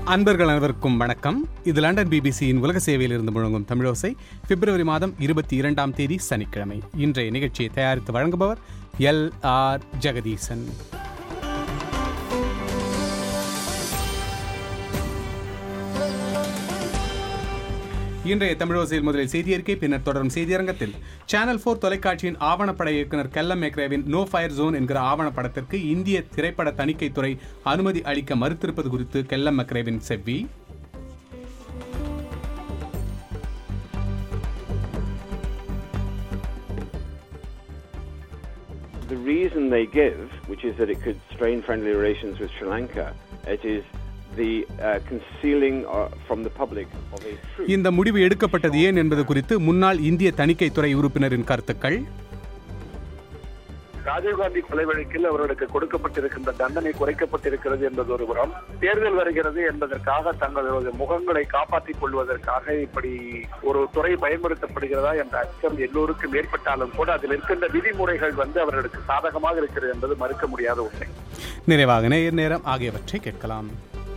அன்பர்கள் அனைவருக்கும் வணக்கம் இது லண்டன் பிபிசியின் உலக சேவையில் இருந்து முழங்கும் தமிழோசை பிப்ரவரி மாதம் இருபத்தி இரண்டாம் தேதி சனிக்கிழமை இன்றைய நிகழ்ச்சியை தயாரித்து வழங்குபவர் எல் ஆர் ஜெகதீசன் இன்றைய தமிழோசையில் முதலில் செய்தியறிக்கை பின்னர் தொடரும் செய்தியரங்கத்தில் சேனல் போர் தொலைக்காட்சியின் ஆவணப்பட இயக்குனர் கெல்லம் மேக்ரேவின் நோ ஃபயர் ஜோன் என்கிற ஆவணப்படத்திற்கு இந்திய திரைப்பட தணிக்கைத்துறை அனுமதி அளிக்க மறுத்திருப்பது குறித்து கெல்லம் மேக்ரேவின் செவ்வி The reason they give, which is that it could strain friendly relations with Sri Lanka, it is the uh, concealing uh, from the public of a truth. இந்த முடிவு எடுக்கப்பட்டது ஏன் என்பது குறித்து முன்னாள் இந்திய தணிக்கைத்துறை உறுப்பினரின் கருத்துக்கள் ராஜீவ்காந்தி கொலை வழக்கில் அவர்களுக்கு கொடுக்கப்பட்டிருக்கின்ற தண்டனை குறைக்கப்பட்டிருக்கிறது என்பது ஒரு புறம் தேர்தல் வருகிறது என்பதற்காக தங்களுடைய முகங்களை காப்பாற்றிக் கொள்வதற்காக இப்படி ஒரு துறை பயன்படுத்தப்படுகிறதா என்ற அச்சம் எல்லோருக்கும் ஏற்பட்டாலும் கூட அதில் இருக்கின்ற விதிமுறைகள் வந்து அவர்களுக்கு சாதகமாக இருக்கிறது என்பது மறுக்க முடியாத உண்மை நிறைவாக நேர் நேரம் ஆகியவற்றை கேட்கலாம்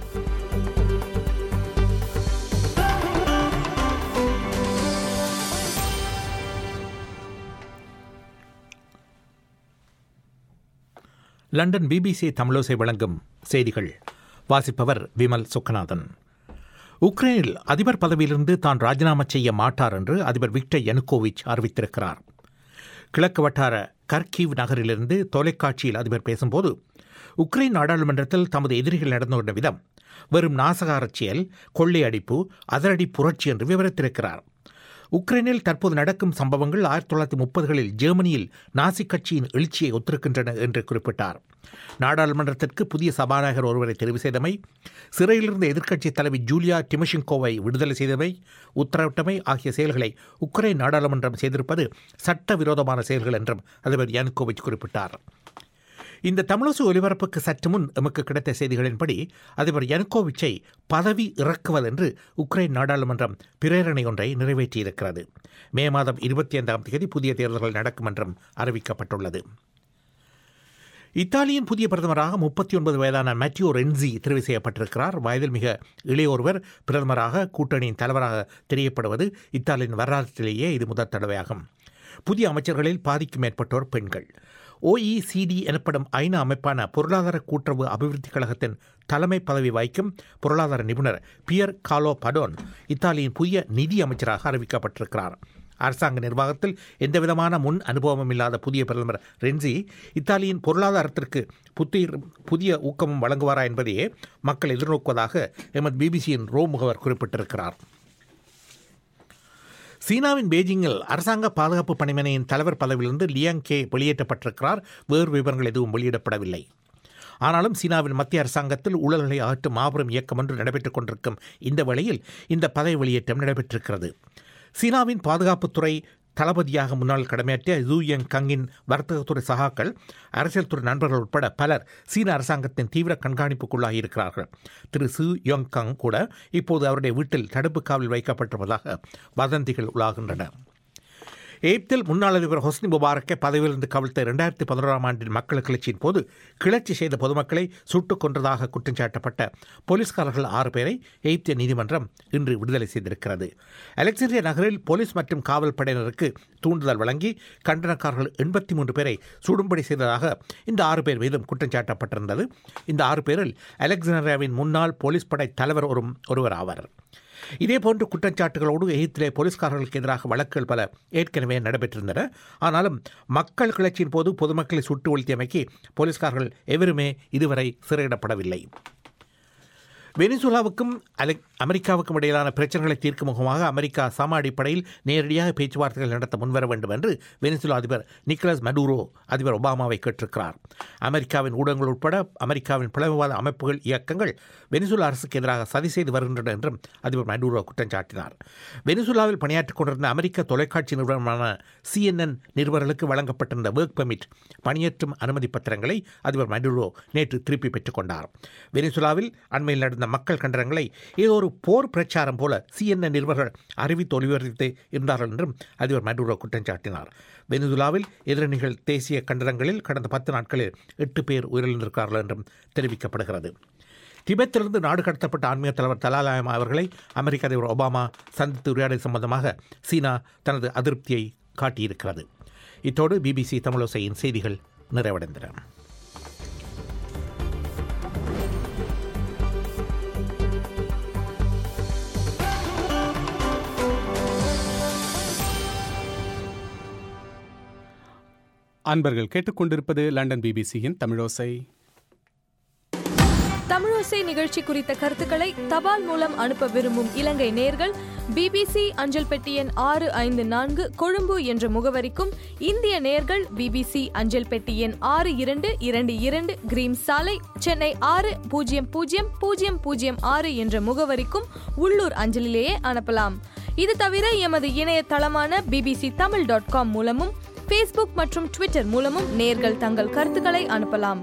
லண்டன் பிபிசி தமிழோசை வழங்கும் செய்திகள் வாசிப்பவர் விமல் சுக்கநாதன் உக்ரைனில் அதிபர் பதவியிலிருந்து தான் ராஜினாமா செய்ய மாட்டார் என்று அதிபர் விக்டர் யனுகோவிச் அறிவித்திருக்கிறார் கிழக்கு வட்டார கர்கீவ் நகரிலிருந்து தொலைக்காட்சியில் அதிபர் பேசும்போது உக்ரைன் நாடாளுமன்றத்தில் தமது எதிரிகள் நடந்து கொண்ட விதம் வெறும் நாசகாரச் செயல் கொள்ளையடிப்பு அதிரடி புரட்சி என்று விவரித்திருக்கிறார் உக்ரைனில் தற்போது நடக்கும் சம்பவங்கள் ஆயிரத்தி தொள்ளாயிரத்தி முப்பதுகளில் ஜெர்மனியில் நாசி கட்சியின் எழுச்சியை ஒத்திருக்கின்றன என்று குறிப்பிட்டார் நாடாளுமன்றத்திற்கு புதிய சபாநாயகர் ஒருவரை தெரிவு செய்தமை சிறையிலிருந்த எதிர்க்கட்சித் தலைவி ஜூலியா டிமஷிங்கோவை விடுதலை செய்தமை உத்தரவிட்டமை ஆகிய செயல்களை உக்ரைன் நாடாளுமன்றம் செய்திருப்பது சட்டவிரோதமான செயல்கள் என்றும் அதிபர் யானுகோவிச் குறிப்பிட்டார் இந்த தமிழசு ஒலிபரப்புக்கு சற்று முன் எமக்கு கிடைத்த செய்திகளின்படி அதிபர் யனுகோவிச்சை பதவி இறக்குவதென்று உக்ரைன் நாடாளுமன்றம் பிரேரணை ஒன்றை நிறைவேற்றியிருக்கிறது மே மாதம் இருபத்தி ஐந்தாம் தேதி புதிய தேர்தல்கள் நடக்கும் என்றும் அறிவிக்கப்பட்டுள்ளது இத்தாலியின் புதிய பிரதமராக முப்பத்தி ஒன்பது வயதான மேத்யூ ரென்சி தெரிவு செய்யப்பட்டிருக்கிறார் வயதில் மிக இளையோருவர் பிரதமராக கூட்டணியின் தலைவராக தெரியப்படுவது இத்தாலியின் வரலாற்றிலேயே இது முதல் தடவையாகும் புதிய அமைச்சர்களில் பாதிக்கும் மேற்பட்டோர் பெண்கள் ஓஇசிடி எனப்படும் ஐநா அமைப்பான பொருளாதார கூட்டுறவு அபிவிருத்தி கழகத்தின் தலைமை பதவி வகிக்கும் பொருளாதார நிபுணர் பியர் காலோ படோன் இத்தாலியின் புதிய நிதி அமைச்சராக அறிவிக்கப்பட்டிருக்கிறார் அரசாங்க நிர்வாகத்தில் எந்தவிதமான முன் அனுபவமும் இல்லாத புதிய பிரதமர் ரென்சி இத்தாலியின் பொருளாதாரத்திற்கு புத்துயிர் புதிய ஊக்கமும் வழங்குவாரா என்பதையே மக்கள் எதிர்நோக்குவதாக எமது பிபிசியின் ரோ முகவர் குறிப்பிட்டிருக்கிறார் சீனாவின் பெய்ஜிங்கில் அரசாங்க பாதுகாப்பு பணிமனையின் தலைவர் பதவியிலிருந்து லியாங் கே வெளியேற்றப்பட்டிருக்கிறார் வேறு விவரங்கள் எதுவும் வெளியிடப்படவில்லை ஆனாலும் சீனாவின் மத்திய அரசாங்கத்தில் ஊழல்களை அகற்றும் மாபெரும் இயக்கம் ஒன்று நடைபெற்றுக் கொண்டிருக்கும் இந்த வேளையில் இந்த பதவி வெளியேற்றம் நடைபெற்றிருக்கிறது சீனாவின் பாதுகாப்புத்துறை தளபதியாக முன்னாள் கடமையாற்றிய ஜூ யங் கங்கின் வர்த்தகத்துறை சகாக்கள் அரசியல் துறை நண்பர்கள் உட்பட பலர் சீன அரசாங்கத்தின் தீவிர கண்காணிப்புக்குள்ளாகி இருக்கிறார்கள் திரு சு யோங் கங் கூட இப்போது அவருடைய வீட்டில் தடுப்பு காவலில் வைக்கப்பட்டிருப்பதாக வதந்திகள் உலாகின்றன எய்ப்தில் முன்னாள் அதிபர் ஹொஸ்னி முபாரக்கை பதவியிலிருந்து கவிழ்த்த இரண்டாயிரத்தி பதினோராம் ஆண்டின் மக்கள் கிளர்ச்சியின் போது கிளர்ச்சி செய்த பொதுமக்களை சுட்டுக் கொன்றதாக குற்றம் சாட்டப்பட்ட போலீஸ்காரர்கள் ஆறு பேரை எய்ப்திய நீதிமன்றம் இன்று விடுதலை செய்திருக்கிறது அலெக்சாண்டியா நகரில் போலீஸ் மற்றும் காவல் படையினருக்கு தூண்டுதல் வழங்கி கண்டனக்காரர்கள் எண்பத்தி மூன்று பேரை சுடும்படி செய்ததாக இந்த ஆறு பேர் மீதும் குற்றம் சாட்டப்பட்டிருந்தது இந்த ஆறு பேரில் அலெக்சாண்டியாவின் முன்னாள் போலீஸ் படை தலைவர் ஒரு ஒருவர் ஆவார் இதேபோன்று குற்றச்சாட்டுகளோடு எகிப்திலே போலீஸ்காரர்களுக்கு எதிராக வழக்குகள் பல ஏற்கனவே நடைபெற்றிருந்தன ஆனாலும் மக்கள் கிளர்ச்சியின் போது பொதுமக்களை சுட்டு ஒழித்தமைக்கு போலீஸ்காரர்கள் எவருமே இதுவரை சிறையிடப்படவில்லை வெனிசுலாவுக்கும் அலெ அமெரிக்காவுக்கும் இடையிலான பிரச்சனைகளை தீர்க்கும் முகமாக அமெரிக்கா சம அடிப்படையில் நேரடியாக பேச்சுவார்த்தைகள் நடத்த முன்வர வேண்டும் என்று வெனிசுலா அதிபர் நிக்கலஸ் மடூரோ அதிபர் ஒபாமாவை கேட்டிருக்கிறார் அமெரிக்காவின் ஊடகங்கள் உட்பட அமெரிக்காவின் பிளவுவாத அமைப்புகள் இயக்கங்கள் வெனிசுலா அரசுக்கு எதிராக சதி செய்து வருகின்றன என்றும் அதிபர் மடூரோ குற்றம் சாட்டினார் வெனிசுலாவில் பணியாற்றிக் கொண்டிருந்த அமெரிக்க தொலைக்காட்சி நிறுவனமான சிஎன்என் நிறுவனர்களுக்கு வழங்கப்பட்டிருந்த ஒர்க் பெர்மிட் பணியேற்றும் அனுமதி பத்திரங்களை அதிபர் மடூரோ நேற்று திருப்பி பெற்றுக் கொண்டார் வெனிசுலாவில் அண்மையில் நடந்த மக்கள் கண்டனங்களை ஏதோ ஒரு போர் பிரச்சாரம் போல சிஎன்என் நிருபர்கள் அறிவித்து ஒளிபரப்பித்து இருந்தார்கள் என்றும் அதிபர் மடூரோ குற்றம் சாட்டினார் வெனிசுலாவில் எதிரணிகள் தேசிய கண்டனங்களில் கடந்த பத்து நாட்களில் எட்டு பேர் உயிரிழந்திருக்கிறார்கள் என்றும் தெரிவிக்கப்படுகிறது திபெத்திலிருந்து நாடு கடத்தப்பட்ட ஆன்மீக தலைவர் தலாலாயமா அவர்களை அமெரிக்க அதிபர் ஒபாமா சந்தித்து உரையாடல் சம்பந்தமாக சீனா தனது அதிருப்தியை காட்டியிருக்கிறது இத்தோடு பிபிசி தமிழோசையின் செய்திகள் நிறைவடைந்தன அன்பர்கள் கேட்டுக்கொண்டிருப்பது லண்டன் பிபிசியின் தமிழோசை தமிழோசை நிகழ்ச்சி குறித்த கருத்துக்களை தபால் மூலம் அனுப்ப விரும்பும் இலங்கை நேர்கள் பிபிசி அஞ்சல் பெட்டி எண் ஆறு ஐந்து நான்கு கொழும்பு என்ற முகவரிக்கும் இந்திய நேர்கள் பிபிசி அஞ்சல் பெட்டி எண் ஆறு இரண்டு இரண்டு இரண்டு கிரீம் சாலை சென்னை ஆறு பூஜ்ஜியம் பூஜ்ஜியம் பூஜ்ஜியம் பூஜ்ஜியம் ஆறு என்ற முகவரிக்கும் உள்ளூர் அஞ்சலிலேயே அனுப்பலாம் இது தவிர எமது இணையதளமான பிபிசி தமிழ் டாட் காம் மூலமும் ஃபேஸ்புக் மற்றும் ட்விட்டர் மூலமும் நேர்கள் தங்கள் கருத்துக்களை அனுப்பலாம்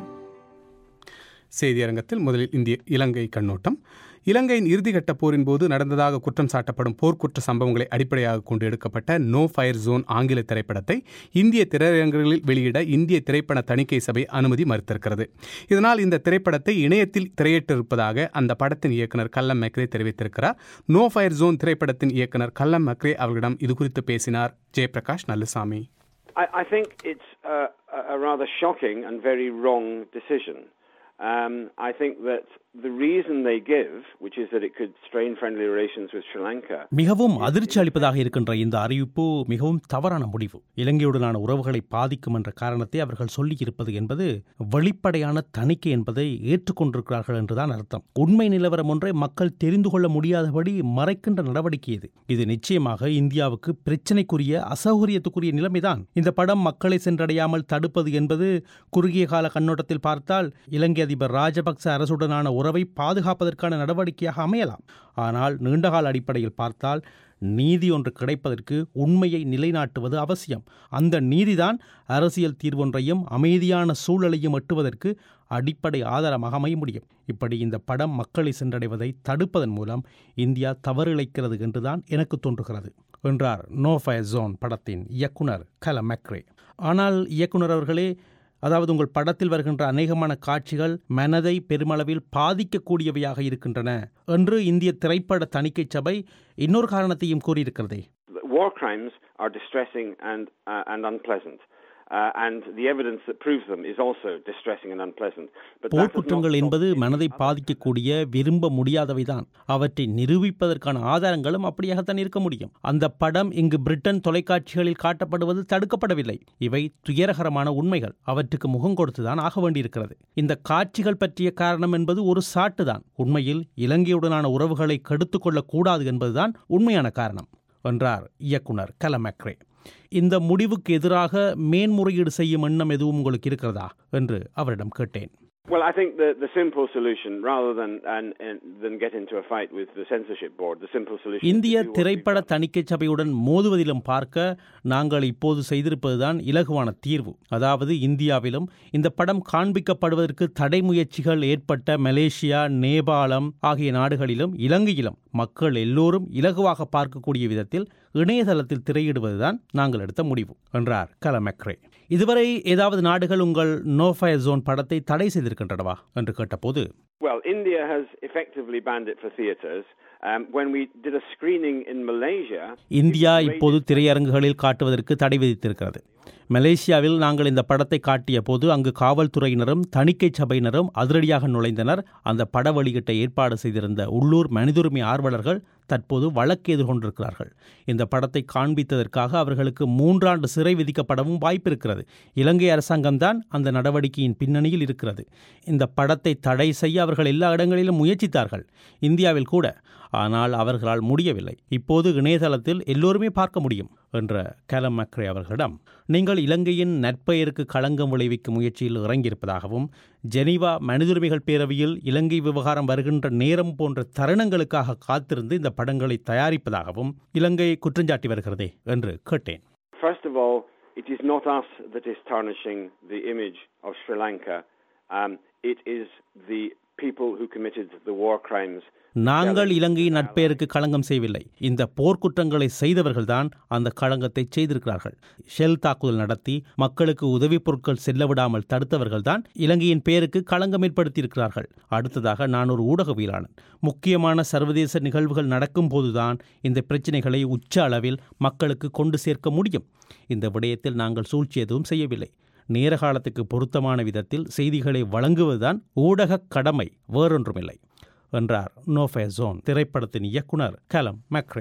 செய்தியரங்கத்தில் முதலில் இந்திய இலங்கை கண்ணோட்டம் இலங்கையின் இறுதிக்கட்ட போரின் போது நடந்ததாக குற்றம் சாட்டப்படும் போர்க்குற்ற சம்பவங்களை அடிப்படையாக கொண்டு எடுக்கப்பட்ட நோ ஃபயர் ஜோன் ஆங்கில திரைப்படத்தை இந்திய திரையரங்குகளில் வெளியிட இந்திய திரைப்பட தணிக்கை சபை அனுமதி மறுத்திருக்கிறது இதனால் இந்த திரைப்படத்தை இணையத்தில் திரையிட்டிருப்பதாக அந்த படத்தின் இயக்குனர் கல்லம் மெக்ரே தெரிவித்திருக்கிறார் நோ ஃபயர் ஜோன் திரைப்படத்தின் இயக்குனர் கல்லம் மெக்ரே அவர்களிடம் இது குறித்து பேசினார் Jayaprakash Nallusamy I, I think it's a, a rather shocking and very wrong decision. Um, I think that the reason they give, which is that it could strain friendly relations with Sri Lanka, மிகவும் அதிர்ச்சி அளிப்பதாக இருக்கின்ற இந்த அறிவிப்பு மிகவும் தவறான முடிவு இலங்கையுடனான உறவுகளை பாதிக்கும் என்ற காரணத்தை அவர்கள் சொல்லியிருப்பது என்பது வெளிப்படையான தணிக்கை என்பதை ஏற்றுக்கொண்டிருக்கிறார்கள் என்றுதான் அர்த்தம் உண்மை நிலவரம் ஒன்றை மக்கள் தெரிந்து கொள்ள முடியாதபடி மறைக்கின்ற நடவடிக்கை இது இது நிச்சயமாக இந்தியாவுக்கு பிரச்சனைக்குரிய அசௌகரியத்துக்குரிய நிலைமைதான் இந்த படம் மக்களை சென்றடையாமல் தடுப்பது என்பது குறுகிய கால கண்ணோட்டத்தில் பார்த்தால் இலங்கை அதிபர் ராஜபக்ச அரசுடனான உறவை பாதுகாப்பதற்கான நடவடிக்கையாக அமையலாம் ஆனால் நீண்டகால அடிப்படையில் பார்த்தால் நீதி ஒன்று கிடைப்பதற்கு உண்மையை நிலைநாட்டுவது அவசியம் அந்த நீதிதான் அரசியல் தீர்வொன்றையும் அமைதியான சூழலையும் எட்டுவதற்கு அடிப்படை ஆதாரமாக அமைய முடியும் இப்படி இந்த படம் மக்களை சென்றடைவதை தடுப்பதன் மூலம் இந்தியா தவறிழைக்கிறது என்றுதான் எனக்கு தோன்றுகிறது என்றார் நோ ஃபயர் ஜோன் படத்தின் இயக்குனர் கல மெக்ரே ஆனால் இயக்குனர் அவர்களே அதாவது உங்கள் படத்தில் வருகின்ற அநேகமான காட்சிகள் மனதை பெருமளவில் பாதிக்கக்கூடியவையாக இருக்கின்றன என்று இந்திய திரைப்பட தணிக்கை சபை இன்னொரு காரணத்தையும் கூறியிருக்கிறதே war crimes are distressing and, uh, and unpleasant. Uh, and the evidence that proves them is also distressing and unpleasant. But that does not போர்க்குற்றங்கள் stop என்பது the- மனதை பாதிக்கக்கூடிய விரும்ப முடியாதவைதான் அவற்றை நிரூபிப்பதற்கான ஆதாரங்களும் அப்படியாகத்தான் இருக்க முடியும் அந்த படம் இங்கு பிரிட்டன் தொலைக்காட்சிகளில் காட்டப்படுவது தடுக்கப்படவில்லை இவை துயரகரமான உண்மைகள் அவற்றுக்கு முகம் கொடுத்துதான் ஆக வேண்டியிருக்கிறது இந்த காட்சிகள் பற்றிய காரணம் என்பது ஒரு சாட்டுதான் உண்மையில் இலங்கையுடனான உறவுகளை கெடுத்துக் கொள்ளக்கூடாது என்பதுதான் உண்மையான காரணம் என்றார் இயக்குனர் கலமக்ரே இந்த முடிவுக்கு எதிராக மேன்முறையீடு செய்யும் எண்ணம் எதுவும் உங்களுக்கு இருக்கிறதா என்று அவரிடம் கேட்டேன் Well, I think the, the simple solution, rather than and, and, than get into a fight with the censorship board, the simple solution. is to இந்திய do what we've திரைப்பட done. தணிக்கை சபையுடன் மோதுவதிலும் பார்க்க நாங்கள் இப்போது செய்திருப்பதுதான் இலகுவான தீர்வு அதாவது இந்தியாவிலும் இந்த படம் காண்பிக்கப்படுவதற்கு தடை முயற்சிகள் ஏற்பட்ட மலேசியா நேபாளம் ஆகிய நாடுகளிலும் இலங்கையிலும் மக்கள் எல்லோரும் இலகுவாக பார்க்கக்கூடிய விதத்தில் இணையதளத்தில் திரையிடுவதுதான் நாங்கள் எடுத்த முடிவு என்றார் கலமெக்ரே இதுவரை ஏதாவது நாடுகள் உங்கள் நோ ஃபயர் ஜோன் படத்தை தடை செய்திருக்கின்றனவா என்று கேட்டபோது Well, India has effectively banned it for theatres. Um, when we did a screening in Malaysia, India it was இப்போது rated- திரையரங்குகளில் காட்டுவதற்கு தடை விதித்திருக்கிறது மலேசியாவில் நாங்கள் இந்த படத்தை காட்டிய போது அங்கு காவல்துறையினரும் தணிக்கை சபையினரும் அதிரடியாக நுழைந்தனர் அந்த பட வெளியிட்ட ஏற்பாடு செய்திருந்த உள்ளூர் மனிதுரிமை ஆர்வலர்கள் தற்போது வழக்கு எதிர்கொண்டிருக்கிறார்கள் இந்த படத்தை காண்பித்ததற்காக அவர்களுக்கு மூன்றாண்டு சிறை விதிக்கப்படவும் வாய்ப்பிருக்கிறது இலங்கை அரசாங்கம்தான் அந்த நடவடிக்கையின் பின்னணியில் இருக்கிறது இந்த படத்தை தடை செய்ய அவர்கள் எல்லா இடங்களிலும் முயற்சித்தார்கள் இந்தியாவில் கூட ஆனால் அவர்களால் முடியவில்லை இப்போது இணையதளத்தில் எல்லோருமே பார்க்க முடியும் என்ற கலம் மக்ரே அவர்களிடம் நீங்கள் இலங்கையின் நற்பெயருக்கு களங்கம் விளைவிக்கும் முயற்சியில் இறங்கியிருப்பதாகவும் ஜெனீவா மனிதுரிமைகள் பேரவையில் இலங்கை விவகாரம் வருகின்ற நேரம் போன்ற தருணங்களுக்காக காத்திருந்து இந்த படங்களை தயாரிப்பதாகவும் இலங்கை குற்றஞ்சாட்டி வருகிறதே என்று கேட்டேன் First of all, it is not us that is tarnishing the image of Sri Lanka. Um, it is the people who committed the war crimes. நாங்கள் இலங்கையின் நட்பெயருக்கு களங்கம் செய்யவில்லை இந்த போர்க்குற்றங்களை செய்தவர்கள்தான் அந்த களங்கத்தை செய்திருக்கிறார்கள் ஷெல் தாக்குதல் நடத்தி மக்களுக்கு உதவிப் பொருட்கள் செல்ல விடாமல் தடுத்தவர்கள்தான் இலங்கையின் பெயருக்கு களங்கம் ஏற்படுத்தியிருக்கிறார்கள் அடுத்ததாக நான் ஒரு ஊடகவியலாளன் முக்கியமான சர்வதேச நிகழ்வுகள் நடக்கும் போதுதான் இந்த பிரச்சனைகளை உச்ச அளவில் மக்களுக்கு கொண்டு சேர்க்க முடியும் இந்த விடயத்தில் நாங்கள் சூழ்ச்சி எதுவும் செய்யவில்லை நேர காலத்துக்கு பொருத்தமான விதத்தில் செய்திகளை வழங்குவதுதான் ஊடக கடமை வேறொன்றுமில்லை என்றார் நோஃபே ஜோன் திரைப்படத்தின் இயக்குனர் கலம் மக்ரே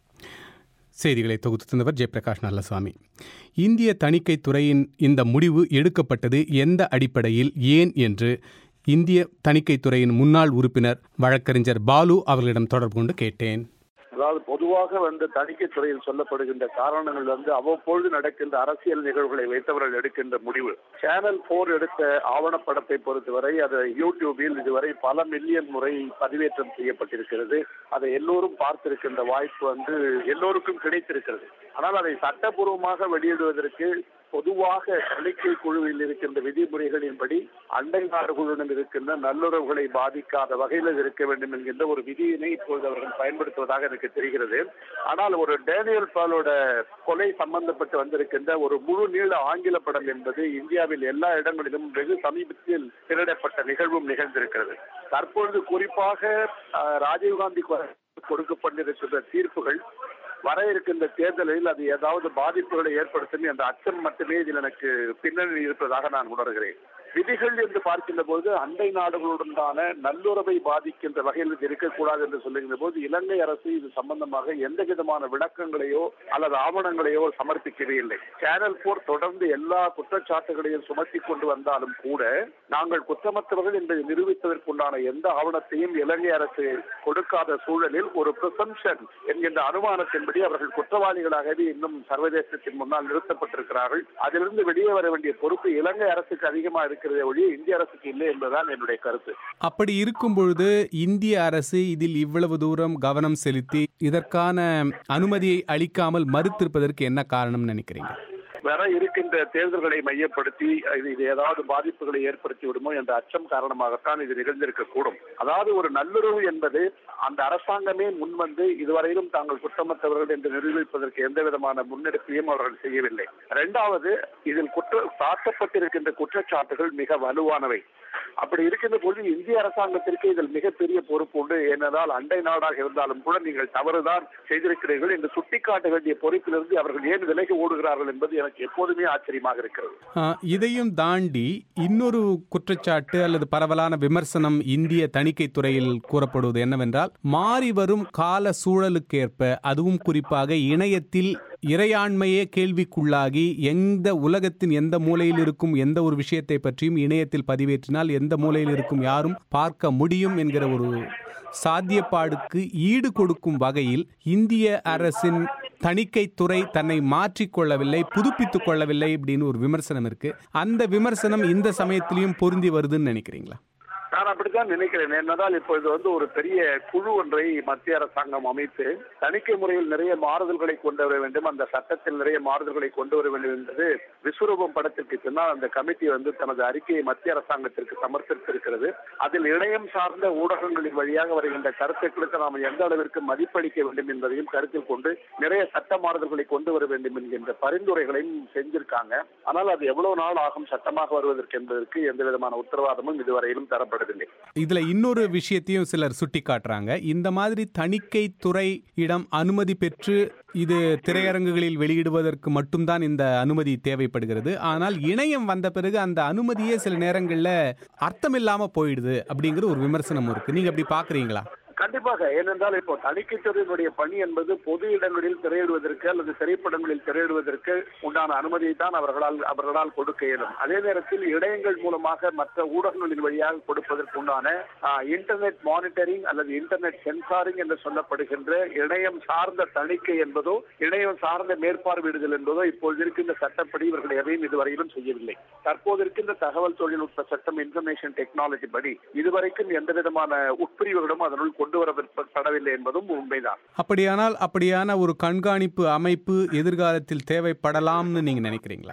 செய்திகளை தொகுத்து தந்தவர் ஜெயபிரகாஷ் நல்லசாமி இந்திய தணிக்கைத் துறையின் இந்த முடிவு எடுக்கப்பட்டது எந்த அடிப்படையில் ஏன் என்று இந்திய தணிக்கைத் துறையின் முன்னாள் உறுப்பினர் வழக்கறிஞர் பாலு அவர்களிடம் தொடர்பு கொண்டு கேட்டேன் அதாவது பொதுவாக வந்து தணிக்கைத் துறையில் சொல்லப்படுகின்ற காரணங்கள் வந்து அவ்வப்பொழுது நடக்கின்ற அரசியல் நிகழ்வுகளை வைத்தவர்கள் எடுக்கின்ற முடிவு சேனல் போர் எடுத்த ஆவணப்படத்தை பொறுத்தவரை அது யூடியூபில் இதுவரை பல மில்லியன் முறை பதிவேற்றம் செய்யப்பட்டிருக்கிறது அதை எல்லோரும் பார்த்திருக்கின்ற வாய்ப்பு வந்து எல்லோருக்கும் கிடைத்திருக்கிறது ஆனால் அதை சட்டபூர்வமாக வெளியிடுவதற்கு பொதுவாக தணிக்கை குழுவில் இருக்கின்ற விதிமுறைகளின்படி அண்டை நாடுகளுடன் இருக்கின்ற நல்லுறவுகளை பாதிக்காத வகையில் இது இருக்க வேண்டும் என்கின்ற ஒரு விதியினை இப்பொழுது அவர்கள் பயன்படுத்துவதாக எனக்கு தெரிகிறது ஆனால் ஒரு டேனியல் பாலோட கொலை சம்பந்தப்பட்டு வந்திருக்கின்ற ஒரு முழு நீள ஆங்கில படம் என்பது இந்தியாவில் எல்லா இடங்களிலும் வெகு சமீபத்தில் திரடப்பட்ட நிகழ்வும் நிகழ்ந்திருக்கிறது தற்பொழுது குறிப்பாக அஹ், ராஜீவ்காந்தி கொலை கொடுக்கப்பட்டிருக்கின்ற தீர்ப்புகள் வர இருக்கின்ற தேர்தலில் அது ஏதாவது பாதிப்புகளை ஏற்படுத்தும் என்ற அச்சம் மட்டுமே இதில் எனக்கு பின்னணி இருப்பதாக நான் உணர்கிறேன் விதிகள் என்று பார்க்கின்ற போது அண்டை நாடுகளுடனான நல்லுறவை பாதிக்கின்ற வகையில் இது இருக்கக்கூடாது என்று சொல்லுகின்ற போது இலங்கை அரசு இது சம்பந்தமாக எந்த விதமான விளக்கங்களையோ அல்லது ஆவணங்களையோ சமர்ப்பிக்கவே இல்லை சேனல் போர் தொடர்ந்து எல்லா குற்றச்சாட்டுகளையும் சுமத்தி கொண்டு வந்தாலும் கூட நாங்கள் குற்றமற்றவர்கள் என்பதை நிரூபிப்பதற்குண்டான எந்த ஆவணத்தையும் இலங்கை அரசு கொடுக்காத சூழலில் ஒரு பிரசம்ஷன் என்கின்ற அனுமானத்தின்படி அவர்கள் குற்றவாளிகளாகவே இன்னும் சர்வதேசத்தின் முன்னால் நிறுத்தப்பட்டிருக்கிறார்கள் அதிலிருந்து வெளியே வர வேண்டிய பொறுப்பு இலங்கை அரசுக்கு அதிகமாக இருக்கிறதே ஒழிய இந்திய அரசுக்கு இல்லை என்பதுதான் என்னுடைய கருத்து அப்படி இருக்கும் பொழுது இந்திய அரசு இதில் இவ்வளவு தூரம் கவனம் செலுத்தி இதற்கான அனுமதியை அளிக்காமல் மறுத்திருப்பதற்கு என்ன காரணம் நினைக்கிறீங்க வர இருக்கின்ற தேர்தல்களை மையப்படுத்தி இது இது ஏதாவது பாதிப்புகளை ஏற்படுத்தி விடுமோ என்ற அச்சம் காரணமாகத்தான் இது நிகழ்ந்திருக்க கூடும் அதாவது ஒரு நல்லுறவு என்பது அந்த அரசாங்கமே முன்வந்து இதுவரையிலும் தாங்கள் குற்றமற்றவர்கள் என்று நிரூபிப்பதற்கு எந்த விதமான முன்னெடுப்பையும் அவர்கள் செய்யவில்லை இரண்டாவது இதில் குற்ற சாட்டப்பட்டிருக்கின்ற குற்றச்சாட்டுகள் மிக வலுவானவை அப்படி இருக்கின்ற பொழுது இந்திய அரசாங்கத்திற்கு இதில் மிகப்பெரிய பொறுப்பு உண்டு ஏனென்றால் அண்டை நாடாக இருந்தாலும் கூட நீங்கள் தவறுதான் செய்திருக்கிறீர்கள் என்று சுட்டிக்காட்ட வேண்டிய பொறுப்பிலிருந்து அவர்கள் ஏன் விலகி ஓடுகிறார்கள் என்பது எனக்கு எப்போதுமே ஆச்சரியமாக இருக்கிறது ஆ, இதையும் தாண்டி இன்னொரு குற்றச்சாட்டு அல்லது பரவலான விமர்சனம் இந்திய தணிக்கைத் துறையில் கூறப்படுவது என்னவென்றால் மாறி வரும் கால சூழலுக்கேற்ப அதுவும் குறிப்பாக இணையத்தில் இறையாண்மையே கேள்விக்குள்ளாகி எந்த உலகத்தின் எந்த மூலையில் இருக்கும் எந்த ஒரு விஷயத்தை பற்றியும் இணையத்தில் பதிவேற்றினால் எந்த மூலையில் இருக்கும் யாரும் பார்க்க முடியும் என்கிற ஒரு சாத்தியப்பாடுக்கு ஈடு கொடுக்கும் வகையில் இந்திய அரசின் தணிக்கைத்துறை தன்னை மாற்றிக்கொள்ளவில்லை புதுப்பித்துக் கொள்ளவில்லை அப்படின்னு ஒரு விமர்சனம் இருக்கு அந்த விமர்சனம் இந்த சமயத்திலையும் பொருந்தி வருதுன்னு நினைக்கிறீங்களா நான் அப்படித்தான் நினைக்கிறேன் என்னதால் இப்பொழுது வந்து ஒரு பெரிய குழு ஒன்றை மத்திய அரசாங்கம் அமைத்து தணிக்கை முறையில் நிறைய மாறுதல்களை கொண்டு வர வேண்டும் அந்த சட்டத்தில் நிறைய மாறுதல்களை கொண்டு வர வேண்டும் என்பது விஸ்வரூபம் படத்திற்கு பின்னால் அந்த கமிட்டி வந்து தனது அறிக்கையை மத்திய அரசாங்கத்திற்கு சமர்ப்பித்திருக்கிறது அதில் இணையம் சார்ந்த ஊடகங்களின் வழியாக வருகின்ற கருத்துக்களுக்கு நாம் எந்த அளவிற்கு மதிப்பளிக்க வேண்டும் என்பதையும் கருத்தில் கொண்டு நிறைய சட்ட மாறுதல்களை கொண்டு வர வேண்டும் என்கின்ற பரிந்துரைகளையும் செஞ்சிருக்காங்க ஆனால் அது எவ்வளவு நாள் ஆகும் சட்டமாக வருவதற்கு என்பதற்கு எந்த விதமான உத்தரவாதமும் இதுவரையிலும் தரப்படவில்லை இதுல இன்னொரு விஷயத்தையும் சிலர் சுட்டி காட்டுறாங்க இந்த மாதிரி தணிக்கை துறையிடம் அனுமதி பெற்று இது திரையரங்குகளில் வெளியிடுவதற்கு மட்டும்தான் இந்த அனுமதி தேவைப்படுகிறது ஆனால் இணையம் வந்த பிறகு அந்த அனுமதியே சில நேரங்களில் அர்த்தமில்லாம போயிடுது அப்படிங்கிற ஒரு விமர்சனம் இருக்கு நீங்க அப்படி பாக்குறீங்களா கண்டிப்பாக ஏனென்றால் இப்போ தணிக்கைத்துறையினுடைய பணி என்பது பொது இடங்களில் திரையிடுவதற்கு அல்லது திரைப்படங்களில் திரையிடுவதற்கு உண்டான அனுமதியை தான் அவர்களால் அவர்களால் கொடுக்க இயலும் அதே நேரத்தில் இணையங்கள் மூலமாக மற்ற ஊடகங்களின் வழியாக கொடுப்பதற்கு உண்டான இன்டர்நெட் மானிட்டரிங் அல்லது இன்டர்நெட் சென்சாரிங் என்று சொல்லப்படுகின்ற இணையம் சார்ந்த தணிக்கை என்பதோ இணையம் சார்ந்த மேற்பார்வையிடுதல் என்பதோ இப்பொழுது இருக்கின்ற சட்டப்படி இவர்கள் எதையும் இதுவரையிலும் செய்யவில்லை தற்போது இருக்கின்ற தகவல் தொழில்நுட்ப சட்டம் இன்ஃபர்மேஷன் டெக்னாலஜி படி இதுவரைக்கும் எந்த விதமான உட்பிரிவுகளும் அதனுள் கொண்டு வரப்படவில்லை என்பதும் உண்மைதான் அப்படியானால் அப்படியான ஒரு கண்காணிப்பு அமைப்பு எதிர்காலத்தில் தேவைப்படலாம்னு நீங்க நினைக்கிறீங்களா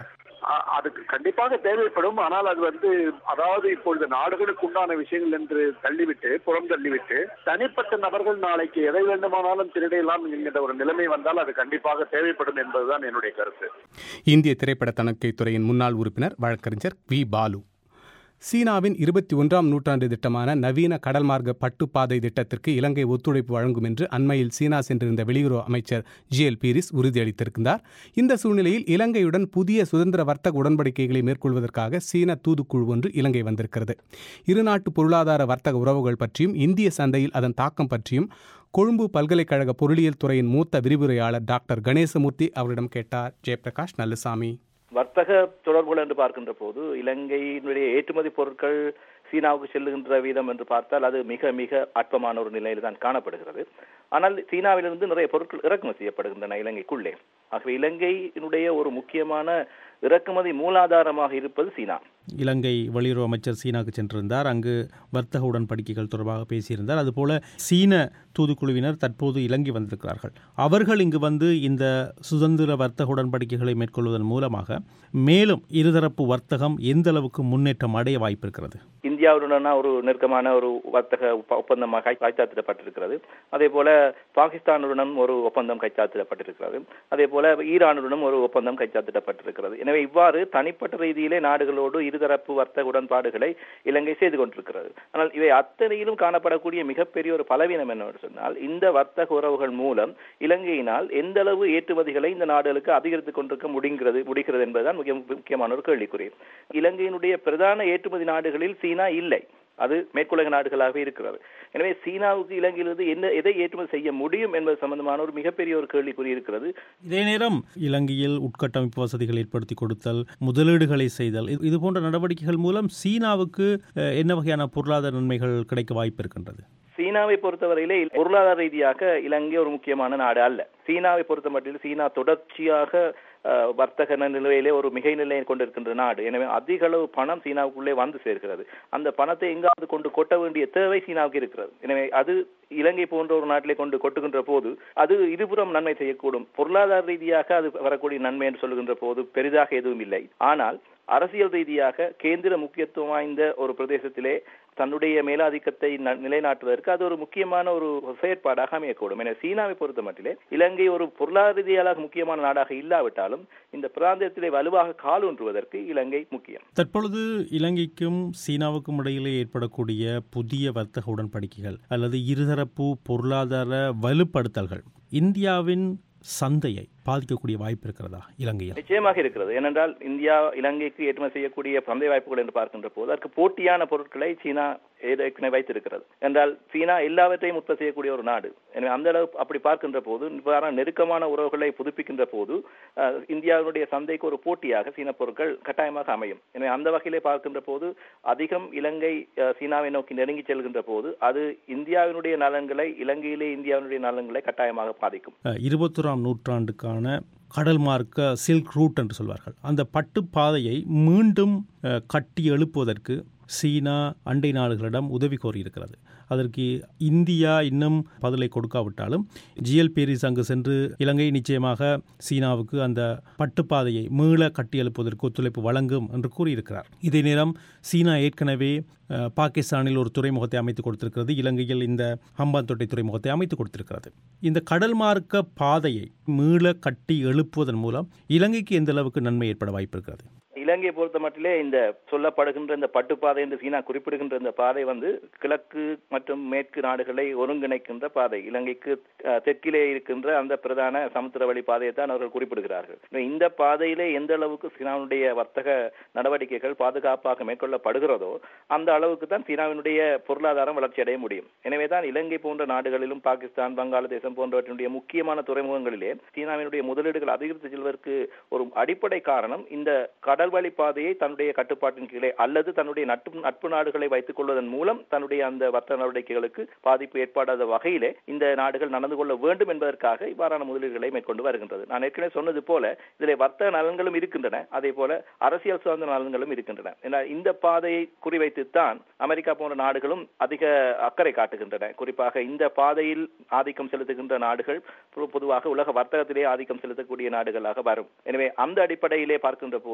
அ- அதுக்கு கண்டிப்பாக தேவைப்படும் ஆனால் அது வந்து அதாவது இப்பொழுது நாடுகளுக்கு உண்டான விஷயங்கள் என்று தள்ளிவிட்டு புறம் தள்ளிவிட்டு தனிப்பட்ட நபர்கள் நாளைக்கு எதை வேண்டுமானாலும் திருடையலாம் என்கிற ஒரு நிலைமை வந்தால் அது கண்டிப்பாக தேவைப்படும் என்பதுதான் என்னுடைய கருத்து இந்திய திரைப்பட தணிக்கை துறையின் முன்னாள் உறுப்பினர் வழக்கறிஞர் வி பாலு சீனாவின் இருபத்தி ஒன்றாம் நூற்றாண்டு திட்டமான நவீன கடல் மார்க்க பட்டுப்பாதை திட்டத்திற்கு இலங்கை ஒத்துழைப்பு வழங்கும் என்று அண்மையில் சீனா சென்றிருந்த வெளியுறவு அமைச்சர் ஜி எல் பீரிஸ் உறுதியளித்திருந்தார் இந்த சூழ்நிலையில் இலங்கையுடன் புதிய சுதந்திர வர்த்தக உடன்படிக்கைகளை மேற்கொள்வதற்காக சீன தூதுக்குழு ஒன்று இலங்கை வந்திருக்கிறது இருநாட்டு பொருளாதார வர்த்தக உறவுகள் பற்றியும் இந்திய சந்தையில் அதன் தாக்கம் பற்றியும் கொழும்பு பல்கலைக்கழக பொருளியல் துறையின் மூத்த விரிவுரையாளர் டாக்டர் கணேசமூர்த்தி அவரிடம் கேட்டார் ஜெயபிரகாஷ் நல்லசாமி வர்த்தக தொடர்புகள் என்று பார்க்கின்ற போது இலங்கையினுடைய ஏற்றுமதி பொருட்கள் சீனாவுக்கு செல்லுகின்ற வீதம் என்று பார்த்தால் அது மிக மிக அற்பமான ஒரு நிலையில் தான் காணப்படுகிறது ஆனால் சீனாவிலிருந்து நிறைய பொருட்கள் இறக்குமதி செய்யப்படுகின்றன இலங்கைக்குள்ளே ஆகவே இலங்கையினுடைய ஒரு முக்கியமான இறக்குமதி மூலாதாரமாக இருப்பது சீனா இலங்கை வெளியுறவு அமைச்சர் சீனாவுக்கு சென்றிருந்தார் அங்கு வர்த்தக உடன்படிக்கைகள் தொடர்பாக பேசியிருந்தார் அதுபோல சீன தூதுக்குழுவினர் தற்போது இலங்கை வந்திருக்கிறார்கள் அவர்கள் இங்கு வந்து இந்த சுதந்திர வர்த்தக உடன்படிக்கைகளை மேற்கொள்வதன் மூலமாக மேலும் இருதரப்பு வர்த்தகம் எந்த அளவுக்கு முன்னேற்றம் அடைய வாய்ப்பு இருக்கிறது இந்தியாவுடனான ஒரு நெருக்கமான ஒரு வர்த்தக ஒப்ப- ஒப்பந்தமாக கை- கைச்சாத்திடப்பட்டிருக்கிறது அதே போல பாகிஸ்தானுடனும் ஒரு ஒப்பந்தம் கைச்சாத்திடப்பட்டிருக்கிறது அதே போல ஈரானுடனும் ஒரு ஒப்பந்தம் கைச்சாத்திடப்பட்டிருக்கிறது எனவே இவ்வாறு தனிப்பட்ட ரீதியிலே நாடுகளோடு இருதரப்பு வர்த்தக உடன்பாடுகளை இலங்கை செய்து கொண்டிருக்கிறது ஆனால் இவை அத்தனையிலும் காணப்படக்கூடிய மிகப்பெரிய ஒரு பலவீனம் என்னவென்று சொன்னால் இந்த வர்த்தக உறவுகள் மூலம் இலங்கையினால் எந்த அளவு ஏற்றுமதிகளை இந்த நாடுகளுக்கு அதிகரித்துக் கொண்டிருக்க முடிகிறது முடிகிறது என்பதுதான் மிக முக்கியமான ஒரு கேள்விக்குறி இலங்கையினுடைய பிரதான ஏற்றுமதி நாடுகளில் சீனா இல்லை அது மேற்குலக நாடுகளாகவே இருக்கிறது எனவே சீனாவுக்கு இலங்கையிலிருந்து என்ன எதை ஏற்றுமதி செய்ய முடியும் என்பது சம்பந்தமான ஒரு மிகப்பெரிய ஒரு கேள்விக்குறி இருக்கிறது இதே நேரம் இலங்கையில் உட்கட்டமைப்பு வசதிகள் ஏற்படுத்தி கொடுத்தல் முதலீடுகளை செய்தல் இது- இது போன்ற நடவடிக்கைகள் மூலம் சீனாவுக்கு அஹ், என்ன வகையான பொருளாதார நன்மைகள் கிடைக்க வாய்ப்பு இருக்கின்றது சீனாவை பொறுத்தவரையிலே பொருளாதார ரீதியாக இலங்கை ஒரு முக்கியமான நாடு அல்ல சீனாவை பொறுத்த மட்டில் சீனா தொடர்ச்சியாக அஹ், வர்த்தக நிலையிலே ஒரு மிகை நிலையை கொண்டிருக்கின்ற நாடு எனவே அதிக அளவு பணம் சீனாவுக்குள்ளே வந்து சேர்க்கிறது அந்த பணத்தை எங்காவது கொண்டு கொட்ட வேண்டிய தேவை சீனாவுக்கு இருக்கிறது எனவே அது இலங்கை போன்ற ஒரு நாட்டிலே கொண்டு கொட்டுகின்ற போது அது இருபுறம் நன்மை செய்யக்கூடும் பொருளாதார ரீதியாக அது வரக்கூடிய நன்மை என்று சொல்லுகின்ற போது பெரிதாக எதுவும் இல்லை ஆனால் அரசியல் ரீதியாக கேந்திர முக்கியத்துவம் வாய்ந்த ஒரு பிரதேசத்திலே தன்னுடைய மேலாதிக்கத்தை ந- நிலைநாட்டுவதற்கு அது ஒரு முக்கியமான ஒரு செயற்பாடாக அமையக்கூடும் என சீனாவை பொறுத்த மட்டிலே இலங்கை ஒரு பொருளாதார ரீதியாக முக்கியமான நாடாக இல்லாவிட்டாலும் இந்த பிராந்தியத்திலே வலுவாக காலூன்றுவதற்கு இலங்கை முக்கியம் தற்பொழுது இலங்கைக்கும் சீனாவுக்கும் இடையிலே ஏற்படக்கூடிய புதிய வர்த்தக உடன்படிக்கைகள் அல்லது இருதரப்பு பொருளாதார வலுப்படுத்தல்கள் இந்தியாவின் சந்தையை பாதிக்கக்கூடிய வாய்ப்பு இருக்கிறதா இலங்கையில் நிச்சயமாக இருக்கிறது ஏனென்றால் இந்தியா இலங்கைக்கு ஏற்றுமதி செய்யக்கூடிய சந்தை வாய்ப்புகள் என்று பார்க்கின்ற போது அதற்கு போட்டியான பொருட்களை சீனா ஏற்கனவே வைத்திருக்கிறது என்றால் சீனா எல்லாவற்றையும் உற்பத்தி செய்யக்கூடிய ஒரு நாடு எனவே அந்த அளவு அப்படி பார்க்கின்ற போது இவ்வாறான நெருக்கமான உறவுகளை புதுப்பிக்கின்ற போது அஹ், இந்தியாவினுடைய சந்தைக்கு ஒரு போட்டியாக சீன பொருட்கள் கட்டாயமாக அமையும் எனவே அந்த வகையிலே பார்க்கின்ற போது அதிகம் இலங்கை அஹ், சீனாவை நோக்கி நெருங்கி செல்கின்ற போது அது இந்தியாவினுடைய நலன்களை இலங்கையிலே இந்தியாவினுடைய நலன்களை கட்டாயமாக பாதிக்கும் அஹ், இருபத்தொராம் நூற்றாண்டுக்கான கடல் மார்க்க சில்க் ரூட் என்று சொல்வார்கள் அந்த பட்டு பாதையை மீண்டும் அஹ், கட்டி எழுப்புவதற்கு சீனா அண்டை நாடுகளிடம் உதவி கோரியிருக்கிறது அதற்கு இந்தியா இன்னும் பதிலை கொடுக்காவிட்டாலும் ஜிஎல் பேரிஸ் அங்கு சென்று இலங்கை நிச்சயமாக சீனாவுக்கு அந்த பட்டுப்பாதையை மீள கட்டியெழுப்புவதற்கு ஒத்துழைப்பு வழங்கும் என்று கூறியிருக்கிறார் இதே நேரம் சீனா ஏற்கனவே அஹ், பாகிஸ்தானில் ஒரு துறைமுகத்தை அமைத்து கொடுத்திருக்கிறது இலங்கையில் இந்த ஹம்பாந்தோட்டை துறைமுகத்தை அமைத்து கொடுத்திருக்கிறது இந்த கடல் மார்க்க பாதையை மீள கட்டி எழுப்புவதன் மூலம் இலங்கைக்கு எந்த அளவுக்கு நன்மை ஏற்பட வாய்ப்பு இருக்கிறது இலங்கையை பொறுத்த மட்டிலே இந்த சொல்லப்படுகின்ற இந்த பட்டுப்பாதை என்று சீனா குறிப்பிடுகின்ற இந்த பாதை வந்து கிழக்கு மற்றும் மேற்கு நாடுகளை ஒருங்கிணைக்கின்ற பாதை இலங்கைக்கு அஹ், தெற்கிலே இருக்கின்ற அந்த பிரதான சமுத்திர வழி பாதையை தான் அவர்கள் குறிப்பிடுகிறார்கள் எனவே இந்த பாதையிலே எந்த அளவுக்கு சீனாவுடைய வர்த்தக நடவடிக்கைகள் பாதுகாப்பாக மேற்கொள்ளப்படுகிறதோ அந்த அளவுக்கு தான் சீனாவினுடைய பொருளாதாரம் வளர்ச்சி அடைய முடியும் எனவே தான் இலங்கை போன்ற நாடுகளிலும் பாகிஸ்தான் வங்காளதேசம் போன்றவற்றினுடைய முக்கியமான துறைமுகங்களிலே சீனாவினுடைய முதலீடுகள் அதிகரித்து செல்வதற்கு ஒரு அடிப்படை காரணம் இந்த கடல்வழி பாதையை தன்னுடைய கட்டுப்பாட்டின் கீழே அல்லது தன்னுடைய நட்பு நட்பு நாடுகளை வைத்துக் கொள்வதன் மூலம் தன்னுடைய அந்த வர்த்தக நடவடிக்கைகளுக்கு பாதிப்பு ஏற்படாத வகையிலே இந்த நாடுகள் நடந்து கொள்ள வேண்டும் என்பதற்காக இவ்வாறான முதலீடுகளை மேற்கொண்டு வருகின்றது நான் ஏற்கனவே சொன்னது போல இதிலே வர்த்தக நலன்களும் இருக்கின்றன அதே போல அரசியல் சுதந்திர நலன்களும் இருக்கின்றன ஏன்னா இந்த பாதையை குறிவைத்துத்தான் அமெரிக்கா போன்ற நாடுகளும் அதிக அக்கறை காட்டுகின்றன குறிப்பாக இந்த பாதையில் ஆதிக்கம் செலுத்துகின்ற நாடுகள் பொ- பொதுவாக உலக வர்த்தகத்திலே ஆதிக்கம் செலுத்தக்கூடிய நாடுகளாக வரும் எனவே அந்த அடிப்படையிலே பார்க்கின்ற போது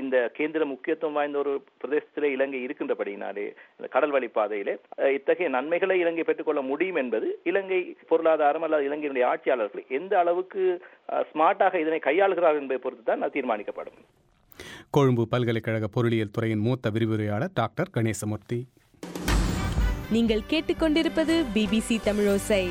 இந்த கேந்திர முக்கியத்துவம் வாய்ந்த ஒரு பிரதேசத்திலே இலங்கை இருக்கின்றபடியினாலே இந்த கடல் வழி பாதையிலே அஹ், இத்தகைய நன்மைகளை இலங்கை பெற்றுக்கொள்ள முடியும் என்பது இலங்கை பொருளாதாரம் அல்லது இலங்கையினுடைய ஆட்சியாளர்கள் எந்த அளவுக்கு அஹ், ஸ்மார்ட்டாக இதனை கையாளுகிறார்கள் என்பதை பொறுத்து தான் அது தீர்மானிக்கப்படும் கொழும்பு பல்கலைக்கழக பொருளியல் துறையின் மூத்த விரிவுரையாளர் டாக்டர் கணேசமூர்த்தி நீங்கள் கேட்டுக்கொண்டிருப்பது பிபிசி தமிழோசை